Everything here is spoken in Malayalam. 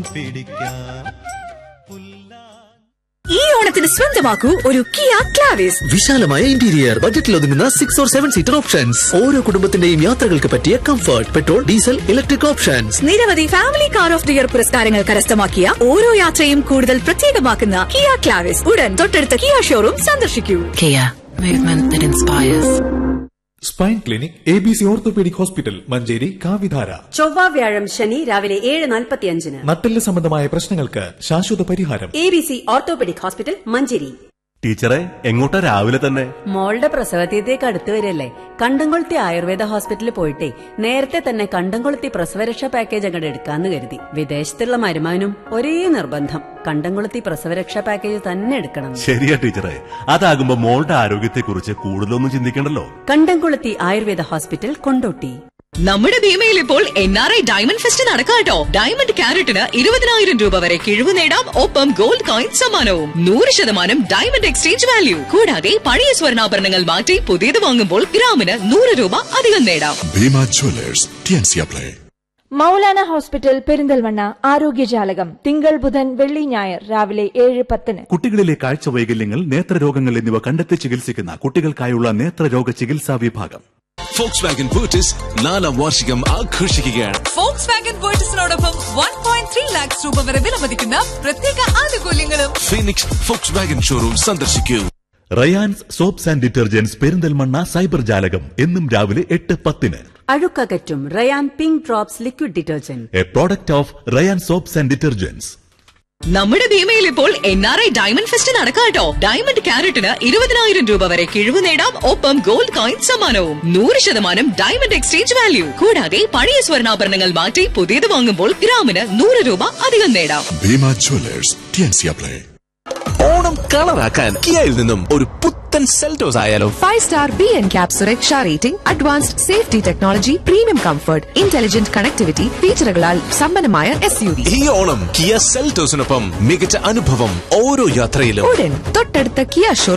പിടിക്കാം ഈ ഓണത്തിന് സ്വന്തമാക്കൂ ഒരു കിയ ക്ലാവിസ് വിശാലമായ ഇന്റീരിയർ ബജറ്റിൽ ഒതുങ്ങുന്ന six or seven seater options ഓരോ കുടുംബത്തിന്റെയും യാത്രകൾക്ക് പറ്റിയ comfort petrol diesel electric options നിരവധി family car of the year പുരസ്കാരങ്ങൾ കരസ്ഥമാക്കിയ ഓരോ യാത്രയും കൂടുതൽ പ്രത്യേകമാക്കുന്ന കിയ ക്ലാവിസ് ഉടൻ തൊട്ടടുത്ത കിയ ഷോറൂം സന്ദർശിക്കൂ Kia, movement that inspires. Spine clinic A B C orthopaedic hospital Manjeri കാവിധാര ചൊവ്വ വ്യാഴം ശനി രാവിലെ ഏഴ് നാൽപ്പത്തിയഞ്ചിന് നട്ടെല്ല് സംബന്ധമായ പ്രശ്നങ്ങൾക്ക് ശാശ്വത പരിഹാരം A B C orthopaedic hospital Manjeri ടീച്ചറെ എങ്ങോട്ടാ രാവിലെ തന്നെ മോളുടെ പ്രസവതീയത്തേക്ക് അടുത്തു വരില്ലേ കണ്ടംകൊളുത്തി ആയുർവേദ ഹോസ്പിറ്റലിൽ പോയിട്ടേ നേരത്തെ തന്നെ കണ്ടംകൊളുത്തി പ്രസവരക്ഷാ പാക്കേജ് അങ്ങോട്ട് എടുക്കാന്ന് കരുതി വിദേശത്തുള്ള മരുമാനും ഒരേ നിർബന്ധം കണ്ടംകൊളുത്തി പ്രസവരക്ഷാ പാക്കേജ് തന്നെ എടുക്കണം ശരിയാ ടീച്ചറെ അതാകുമ്പോ മോളുടെ ആരോഗ്യത്തെക്കുറിച്ച് കൂടുതലൊന്നും ചിന്തിക്കണ്ടല്ലോ കണ്ടംകൊളുത്തി ആയുർവേദ ഹോസ്പിറ്റൽ കൊണ്ടോട്ടി നമ്മുടെ ഭീമയിൽ ഇപ്പോൾ N R I diamond fest നടക്കാട്ടോ ഡയമണ്ട് ക്യാരറ്റിന് ഇരുപതിനായിരം രൂപ വരെ കിഴിവ് നേടാം ഒപ്പം ഗോൾഡ് കോയിൻ സമ്മാനവും നൂറ് ശതമാനം ഡയമണ്ട് എക്സ്ചേഞ്ച് വാല്യൂ കൂടാതെ പഴയ സ്വർണ്ണാഭരണങ്ങൾ മാറ്റി പുതിയത് വാങ്ങുമ്പോൾ ഗ്രാമിന് നൂറ് രൂപ അധികം നേടാം ഭീമ ജ്വല്ലേഴ്സ് ടിയൻസിയ പ്ലേ മൗലാന ഹോസ്പിറ്റൽ പെരിന്തൽമണ്ണ ആരോഗ്യജാലകം തിങ്കൾ ബുധൻ വെള്ളി ഞായർ രാവിലെ ഏഴ് പത്തിന് കുട്ടികളിലെ കാഴ്ച വൈകല്യങ്ങൾ നേത്രരോഗങ്ങൾ എന്നിവ കണ്ടെത്തി ചികിത്സിക്കുന്ന കുട്ടികൾക്കായുള്ള നേത്രരോഗ ചികിത്സാ വിഭാഗം ഫോക്സ് വാഗൻ ബൂട്ടിസ് നാലാം വാർഷികം ആഘോഷിക്കുകയാണ് ഫോക്സ് വാഗൻ വേർട്ടസിനോടൊപ്പം വൺ പോയിന്റ് ത്രീ ലാക്സ് രൂപ വരെ വിലമതിക്കുന്ന പ്രത്യേക ആനുകൂല്യങ്ങളും ഫീനിക്സ് ഫോക്സ് വാഗൻ ഷോറൂം സന്ദർശിക്കൂ Rayan's soaps and detergents Perinthalmanna cyber ജാലകം എന്നും രാവിലെ എട്ട് പത്തിന് അഴുക്കകറ്റും Rayan pink drops liquid detergent a product of Rayan soaps and detergents നമ്മുടെ ഭീമയിൽ ഇപ്പോൾ N R I diamond fest നടക്കാട്ടോ ഡയമണ്ട് ക്യാരറ്റിന് ഇരുപതിനായിരം രൂപ വരെ കിഴിവ് നേടാം ഒപ്പം ഗോൾഡ് കോയിൻ സമ്മാനവും നൂറ് ശതമാനം ഡയമണ്ട് എക്സ്ചേഞ്ച് വാല്യൂ കൂടാതെ പഴയ സ്വർണ്ണാഭരണങ്ങൾ മാറ്റി പുതിയത് വാങ്ങുമ്പോൾ ഗ്രാമിന് നൂറ് രൂപ അധികം നേടാം ഭീമ ജ്വല്ലേഴ്സ് ടിയൻസിയ പ്ലേ ഓണം കളറാക്കാൻ കിയയിൽ നിന്നും ഒരു പുത്തൻ സെൽറ്റോസ് ആയാലോ Five star BN Cap Sureksha rating, advanced safety technology, premium comfort, intelligent connectivity, ഫീച്ചറുകളാൽ സമ്പന്നമായ എസ് യു വി ഈ ഓണം കിയ സെൽറ്റോസിനൊപ്പം മികച്ച അനുഭവം ഓരോ യാത്രയിലും ഉടൻ തൊട്ടടുത്ത കിയ ഷോ